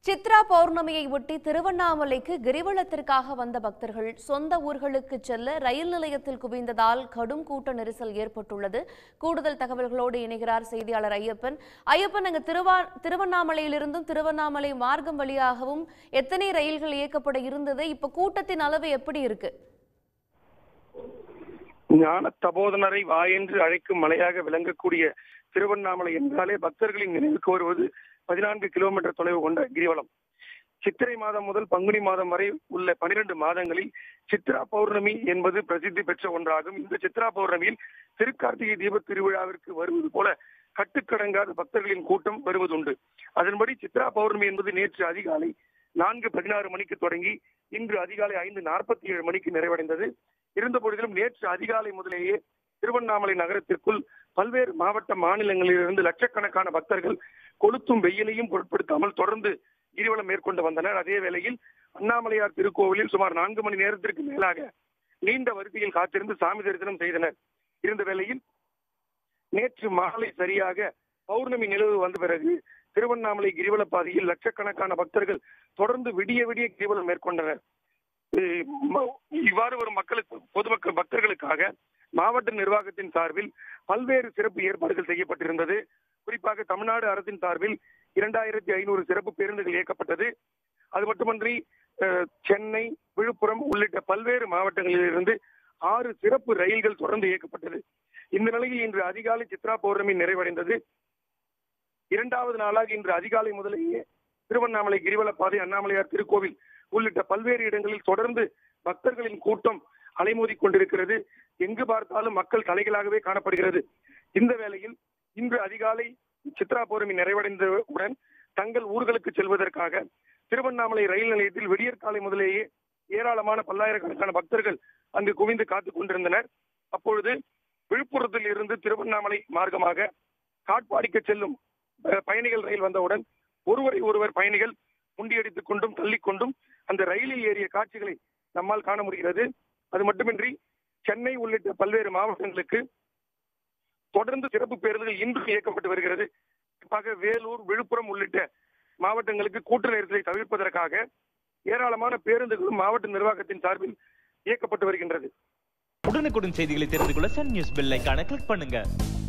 சித்ரா பௌர்ணமியை ஒட்டி திருவண்ணாமலைக்கு கிரிவலத்திற்காக வந்த பக்தர்கள் சொந்த ஊர்களுக்கு செல்ல ரயில் நிலையத்தில் குவிந்ததால் கடும் கூட்ட நெரிசல் ஏற்பட்டுள்ளது கூடுதல் தகவல்களோடு இணைகிறார் செய்தியாளர் ஐயப்பன் ஐயப்பன் அங்கு திருவா திருவண்ணாமலையிலிருந்தும் திருவண்ணாமலை மார்க்கம் வழியாகவும் எத்தனை ரயில்கள் இயக்கப்பட இருந்தது இப்ப கூட்டத்தின் அளவு எப்படி இருக்கு ஞான தபோதனரை வாயென்று அழைக்கும் மலையாக விளங்கக்கூடிய திருவண்ணாமலை என்றாலே பக்தர்களின் நினைவுக்கு வருவது பதினான்கு கிலோமீட்டர் தொலைவு கொண்ட கிரிவலம் சித்திரை மாதம் முதல் பங்குனி மாதம் வரை உள்ள பனிரெண்டு மாதங்களில் சித்ரா பௌர்ணமி என்பது பிரசித்தி பெற்ற ஒன்றாகும் இந்த சித்ரா பௌர்ணமியில் திருக்கார்த்திகை தீப திருவிழாவிற்கு வருவது போல கட்டுக்கடங்காத பக்தர்களின் கூட்டம் வருவதுண்டு அதன்படி சித்ரா பௌர்ணமி என்பது நேற்று அதிகாலை நான்கு பதினாறு மணிக்கு தொடங்கி இன்று அதிகாலை ஐந்து நாற்பத்தி ஏழு மணிக்கு நிறைவடைந்தது இருந்த பொழுதிலும் நேற்று அதிகாலை முதலேயே திருவண்ணாமலை நகரத்திற்குள் பல்வேறு மாவட்ட மாநிலங்களிலிருந்து லட்சக்கணக்கான பக்தர்கள் கொளுத்தும் வெயிலையும் பொருட்படுத்தாமல் தொடர்ந்து கிரிவலம் மேற்கொண்டு வந்தனர் அதே வேளையில் அண்ணாமலையார் திருக்கோவிலில் சுமார் நான்கு மணி நேரத்திற்கு மேலாக நீண்ட வரிசையில் காத்திருந்து சாமி தரிசனம் செய்தனர் இருந்த வேளையில் நேற்று மாலை சரியாக பௌர்ணமி நிலவு வந்த பிறகு திருவண்ணாமலை கிரிவல பாதையில் லட்சக்கணக்கான பக்தர்கள் தொடர்ந்து விடிய விடிய கிரிவலம் மேற்கொண்டனர் இ- ம- இவ்வாறு வரும் மக்களுக்கு பொதுமக்கள் பக்தர்களுக்காக மாவட்ட நிர்வாகத்தின் சார்பில் பல்வேறு சிறப்பு ஏற்பாடுகள் செய்யப்பட்டிருந்தது குறிப்பாக தமிழ்நாடு அரசின் சார்பில் இரண்டாயிரத்தி ஐநூறு சிறப்பு பேருந்துகள் இயக்கப்பட்டது அது மட்டுமன்றி அஹ், சென்னை விழுப்புரம் உள்ளிட்ட பல்வேறு மாவட்டங்களிலிருந்து ஆறு சிறப்பு ரயில்கள் தொடர்ந்து இயக்கப்பட்டது இந்த நிலையில் இன்று அதிகாலை சித்ரா பௌர்ணமி நிறைவடைந்தது இரண்டாவது நாளாக இன்று அதிகாலை முதலேயே திருவண்ணாமலை கிரிவல பாதை அண்ணாமலையார் திருக்கோவில் உள்ளிட்ட பல்வேறு இடங்களில் தொடர்ந்து பக்தர்களின் கூட்டம் அலைமோதி கொண்டிருக்கிறது எங்கு பார்த்தாலும் மக்கள் தலைகளாகவே காணப்படுகிறது இந்த வேளையில் இன்று அதிகாலை சித்ரா பௌர்ணமி நிறைவடைந்தவுடன் தங்கள் ஊர்களுக்கு செல்வதற்காக திருவண்ணாமலை ரயில் நிலையத்தில் விடியற் காலை முதலேயே ஏராளமான பல்லாயிரக்கணக்கான பக்தர்கள் அங்கு குவிந்து காத்துக் கொண்டிருந்தனர் அப்பொழுது விழுப்புரத்தில் இருந்து திருவண்ணாமலை மார்க்கமாக காட்பாடிக்கு செல்லும் அஹ், பயணிகள் ரயில் வந்தவுடன் ஒருவரை ஒருவர் பயணிகள் முண்டியடித்துக் கொண்டும் தள்ளிக்கொண்டும் அந்த ரயிலில் ஏறிய காட்சிகளை நம்மால் காண முடிகிறது அது மட்டுமின்றி சென்னை உள்ளிட்ட பல்வேறு மாவட்டங்களுக்கு தொடர்ந்து சிறப்பு பேருந்துகள் இன்று இயக்கப்பட்டு வருகிறது குறிப்பாக வேலூர் விழுப்புரம் உள்ளிட்ட மாவட்டங்களுக்கு கூட்ட நெரிசலை தவிர்ப்பதற்காக ஏராளமான பேருந்துகளும் மாவட்ட நிர்வாகத்தின் சார்பில் இயக்கப்பட்டு வருகின்றது உடனுக்குடன் செய்திகளை தெரிந்து கொள்ள சன் நியூஸ் பெல் ஐகானை கிளிக் பண்ணுங்க